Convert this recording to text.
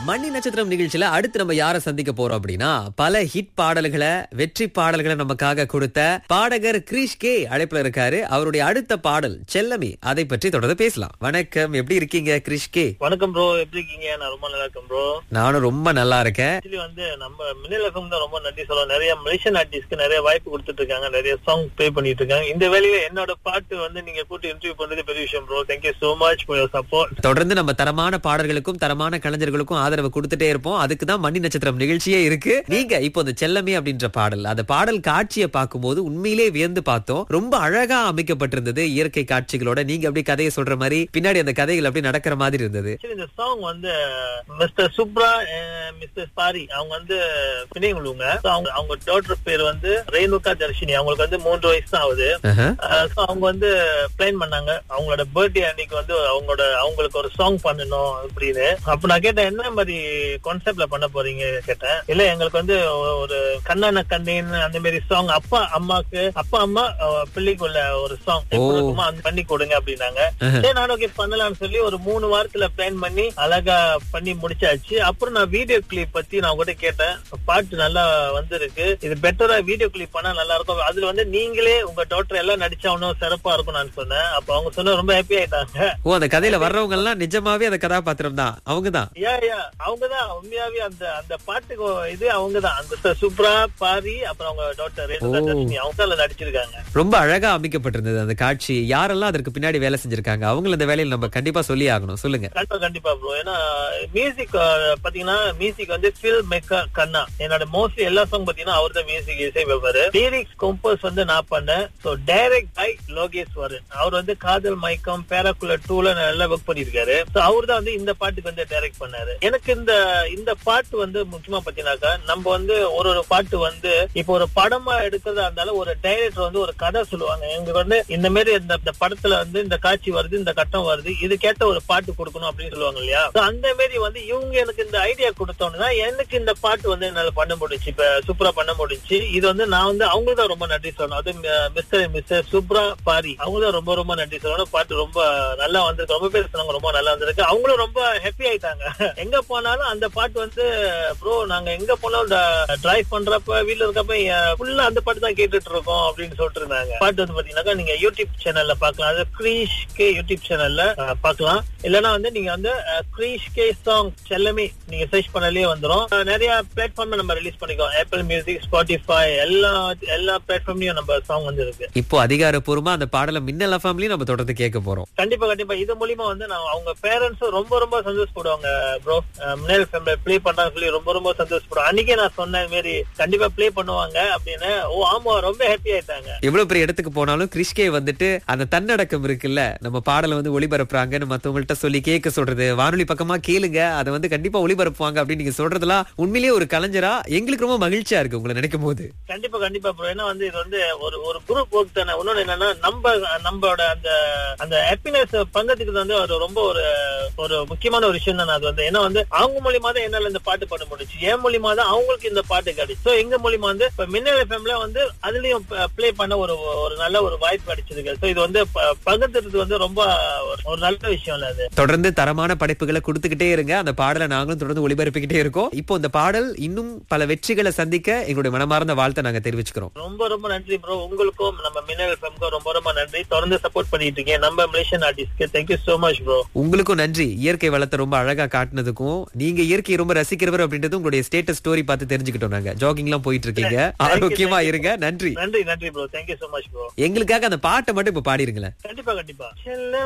மணி நட்சத்திரம் நிகழ்ச்சியில அடுத்து நம்ம யாரை சந்திக்க போறோம் அப்படின்னா பல ஹிட் பாடல்களை வெற்றி பாடல்களை நமக்காக கொடுத்த பாடகர் கிரீஷ் கே அழைப்புல இருக்காரு அவருடைய அடுத்த பாடல் செல்லமே அதை பற்றி தொடர்ந்து பேசலாம் வணக்கம் எப்படி இருக்கீங்க கிரீஷ் கே வணக்கம் ப்ரோ எப்படி இருக்கீங்க நான் ரொம்ப நல்லா இருக்கேன் ப்ரோ நானும் ரொம்ப நல்லா இருக்கேன் ஆக்சுவலி வந்து நம்ம மினிலகம் தான் ரொம்ப நன்றி சொல்லுவோம் நிறைய மலேசியன் ஆர்டிஸ்ட்க்கு நிறைய வாய்ப்பு கொடுத்துட்டு இருக்காங்க நிறைய சாங் ப்ளே பண்ணிட்டு இருக்காங்க இந்த வேலையில என்னோட பாட்டு வந்து நீங்க கூட்டி இன்டர்வியூ பண்றது பெரிய விஷயம் bro thank you so much for your support தொடர்ந்து நம்ம தரமான பாடல்களுக்கும் தரமான கலைஞர்களுக்கும் ஆதரவு கொடுத்துட்டே இருப்போம் அதுக்கு தான் மணி நட்சத்திரம் நிகழ்ச்சியே இருக்கு நீங்க இப்போ இந்த செல்லமே அப்படின்ற பாடல் அந்த பாடல் காட்சியை பார்க்கும்போது உண்மையிலே வியந்து பார்த்தோம் ரொம்ப அழகா அமைக்கப்பட்டிருந்தது இயற்கை காட்சிகளோட நீங்க அப்படியே கதையை சொல்ற மாதிரி பின்னாடி அந்த கதைகள் அப்படியே நடக்கிற மாதிரி இருந்தது ஆக்சுவலி இந்த சாங் வந்து மிஸ்டர் சுப்ரா மிஸ்டர் பாரி அவங்க வந்து பிணைங்களுங்க So, அவங்க அவங்க டாக்டர் பேர் வந்து ரேணுகா தர்ஷினி அவங்களுக்கு வந்து மூன்று வயசு தான் ஆகுது ஆஹா. அஹ் so அவங்க வந்து பிளான் பண்ணாங்க அவங்களோட பர்த்டே அன்னைக்கு வந்து அவங்களோட அவங்களுக்கு ஒரு சாங் பண்ணணும் அப்படின்னு அப்ப நான் கேட்டேன் என்ன மாதிரி கான்செப்ட்ல பண்ண போறீங்க கேட்டேன் இல்ல எங்களுக்கு வந்து ஒ- ஒரு கண்ணான கண்ணேன் அந்த மாதிரி சாங் அப்பா அம்மாக்கு அப்பா அம்மா அஹ், பிள்ளைக்குள்ள ஒரு சாங் இருக்குமா அந்த பண்ணி கொடுங்க அப்படின்னாங்க ஆஹா. சரி நானும் ஓகே பண்ணலாம்னு சொல்லி ஒரு மூணு வாரத்துல பிளான் பண்ணி அழகா பண்ணி முடிச்சாச்சு அப்புறம் நான் வீடியோ கிளிப் பத்தி நான் கூட கேட்டேன் பாட்டு நல்லா வந்திருக்கு இது பெட்டரா வீடியோ கிளிப் பண்ணா நல்லா இருக்கும் அதுல வந்து நீங்களே உங்க டாக்டர் எல்லாம் நடிச்சா இன்னும் சிறப்பா இருக்கும் நான் சொன்னேன் அப்ப அவங்க சொன்ன ரொம்ப ஹாப்பி ஆயிட்டாங்க ஓ அந்த கதையில வர்றவங்க எல்லாம் நிஜமாவே அந்த கதாபாத்திரம் தான் அவங்கதான் யா யா அவங்கதான் உண்மையாவே அந்த அந்த பாட்டுக்கு இது அவங்கதான் அந்த சுப்ரா பாரி அப்புறம் அவங்க டாக்டர் ரேணுகா ஓ. தர்ஷினி அவங்க தான் அதுல நடிச்சிருக்காங்க ரொம்ப அழகா அமைக்கப்பட்டிருந்தது அந்த காட்சி யாரெல்லாம் அதற்கு பின்னாடி வேலை செஞ்சிருக்காங்க அவங்கள இந்த வேலையில நம்ம கண்டிப்பா சொல்லி ஆகணும் சொல்லுங்க கண்டிப்பா கண்டிப்பா ப்ரோ ஏன்னா மியூசிக் பாத்தீங்கன்னா மியூசிக் வந்து ஃபில் மேக்கர் கண்ணா என்னோட மோஸ்ட்லி எல்லா சாங் பாத்தீங்கன்னா அவர் தான் மியூசிக் இசை வைப்பாரு லிரிக்ஸ் கம்போஸ் வந்து நான் பண்ணேன் சோ டைரக்ட் பை லோகேஸ்வரன் அவர் வந்து காதல் மயக்கம் பேராக்குலர் டூல நல்லா ஒர்க் பண்ணிருக்காரு சோ அவர் தான் வந்து இந்த பாட்டுக்கு வந்து டைரக்ட் பண்ணாரு எனக்கு இந்த இந்த பாட்டு வந்து முக்கியமா பாத்தீங்கன்னாக்கா நம்ம வந்து ஒரு ஒரு பாட்டு வந்து இப்போ ஒரு படமா எடுக்கிறதா இருந்தாலும் ஒரு டைரக்டர் வந்து ஒரு கதை சொல்லுவாங்க எங்களுக்கு வந்து இந்த மாதிரி இந்த இந்த படத்துல வந்து இந்த காட்சி வருது இந்த கட்டம் வருது இது கேட்ட ஒரு பாட்டு கொடுக்கணும் அப்படின்னு சொல்லுவாங்க இல்லையா So, அந்த மாதிரி வந்து இவங்க எனக்கு இந்த ஐடியா கொடுத்தோன்னா எனக்கு இந்த பாட்டு வந்து என்னால பண்ண முடிஞ்சு இப்ப சூப்பரா பண்ண முடிஞ்சு இது வந்து நான் வந்து அவங்களுக்கு தான் ரொம்ப நன்றி சொல்லணும் அது மிஸ்டர் மிஸ்டர் சுப்ரா பாரி அவங்க தான் ரொம்ப ரொம்ப நன்றி சொல்லணும் பாட்டு ரொம்ப நல்லா வந்திருக்கு ரொம்ப பேர் சொன்னாங்க ரொம்ப நல்லா வந்திருக்கு அவங்களும் ரொம்ப ஹாப்பி ஆயிட்டாங்க எங்க போனாலும் அந்த பாட்டு வந்து ப்ரோ நாங்க எங்க போனாலும் டிரைவ் பண்றப்ப வீட்ல இருக்கப்ப ஃபுல்லா அந்த பாட்டு தான் கேட்டுட்டு இருக்கோம் அப்படின்னு சொல்லிட்டு இருந்தாங்க பாட்டு வந்து பாத்தீங்கன்னாக்கா நீங்க யூடியூப் சேனல்ல பாக்கலாம் அது கிரீஷ் கே யூடியூப் சேனல்ல பாக்கலாம் இல்லனா வந்து நீங்க வந்து கிரீஷ் கே சாங் எல்லாமே நீங்க சர்ச் பண்ணாலே வந்துரும் அஹ், நிறைய பிளாட்ஃபார்ம்ல நம்ம ரிலீஸ் பண்ணிக்கோம் ஆப்பிள் மியூசிக் ஸ்பாட்டிஃபை எல்லா எல்லா பிளாட்ஃபார்ம்லயும் நம்ம சாங் வந்து இருக்கு இப்போ அதிகாரப்பூர்வமா அந்த பாடலை மின்னல் ஃபேமிலி நம்ம தொடர்ந்து கேட்க போறோம் கண்டிப்பா கண்டிப்பா இது மூலியமா வந்து நான் அவங்க பேரண்ட்ஸும் ரொம்ப ரொம்ப சந்தோஷப்படுவாங்க ப்ரோ முன்னேல் ஃபேமிலி ப்ளே பண்றாங்க சொல்லி ரொம்ப ரொம்ப சந்தோஷப்படுவாங்க அன்னைக்கே நான் சொன்னேன் இது மாதிரி கண்டிப்பா ப்ளே பண்ணுவாங்க அப்படின்னு ஓ ஆமா ரொம்ப ஹாப்பி ஆயிட்டாங்க எவ்வளவு பெரிய இடத்துக்கு போனாலும் கிறிஸ்கே வந்துட்டு அந்த தன்னடக்கம் இருக்குல்ல நம்ம பாடலை வந்து ஒளிபரப்புறாங்கன்னு மத்தவங்கள்ட்ட சொல்லி கேட்க சொல்றது வானொலி பக்கமா கேளுங்க அதை வந்து கண்டிப்பா ஒளிபரப்புவாங்க அப்படின்னு நீங்க சொல்றதெல்லாம் உண்மையிலேயே ஒரு கலைஞரா எங்களுக்கு ரொம்ப மகிழ்ச்சியா இருக்கு உங்களை நினைக்கும் போது கண்டிப்பா கண்டிப்பா ப்ரோ ஏன்னா வந்து இது வந்து ஒரு ஒரு குரூப் ஒர்க் தானே இன்னொன்னு என்னன்னா நம்ம நம்மளோட அந்த அந்த ஹாப்பினஸ் பங்கத்துக்கு வந்து ஒரு ரொம்ப ஒரு ஒரு முக்கியமான ஒரு விஷயம் தானே அது வந்து ஏன்னா வந்து அவங்க மூலியமா தான் என்னால இந்த பாட்டு பண்ண முடிச்சு என் மூலியமா தான் அவங்களுக்கு இந்த பாட்டு கிடைச்சு சோ எங்க மூலியமா வந்து இப்ப மின்னல் எஃப்எம்ல வந்து அதுலயும் ப்ளே பண்ண ஒரு ஒரு நல்ல ஒரு வாய்ப்பு கிடைச்சிருக்கு சோ இது வந்து ப- பகிர்ந்துறது வந்து ரொம்ப ஒரு- ஒரு நல்ல விஷயம் இல்ல அது தொடர்ந்து தரமான படைப்புகளை கொடுத்துக்கிட்டே இருங்க அந்த பாடலை நாங்களும் தொடர்ந்து ஒளிபரப்பிக்கிட்டே இருக்கோம் இப்போ இந்த பாடல் இன்னும் பல வெற்றிகளை சந்திக்க எங்களுடைய மனமார்ந்த வாழ்த்தை நாங்க தெரிவிச்சுக்கிறோம் ரொம்ப ரொம்ப நன்றி ப்ரோ உங்களுக்கும் நம்ம மின்னல் எஃப்எம்க்கும் ரொம்ப ரொம்ப நன்றி தொடர்ந்து சப்போர்ட் பண்ணிட்டு இருக்கேன் நம்ம மலேசியன் ஆர்டிஸ்ட்க்கு தேங்க்யூ சோ மச் ப்ரோ உங்களுக்கும் நன்றி இயற்கை வளத்தை ரொம்ப அழகா காட்டுனதுக்கும் நீங்க இயற்கையை ரொம்ப ரசிக்கிறவர் அப்படின்றது உங்களுடைய ஸ்டேட்டஸ் ஸ்டோரி பார்த்து தெரிஞ்சுக்கிட்டோம் நாங்க ஜாகிங் எல்லாம் போயிட்டு இருக்கீங்க ஆரோக்கியமா இருங்க நன்றி நன்றி நன்றி bro thank you so much bro எங்களுக்காக அந்த பாட்டை மட்டும் இப்ப பாடிருங்களேன் கண்டிப்பா கண்டிப்பா செல்ல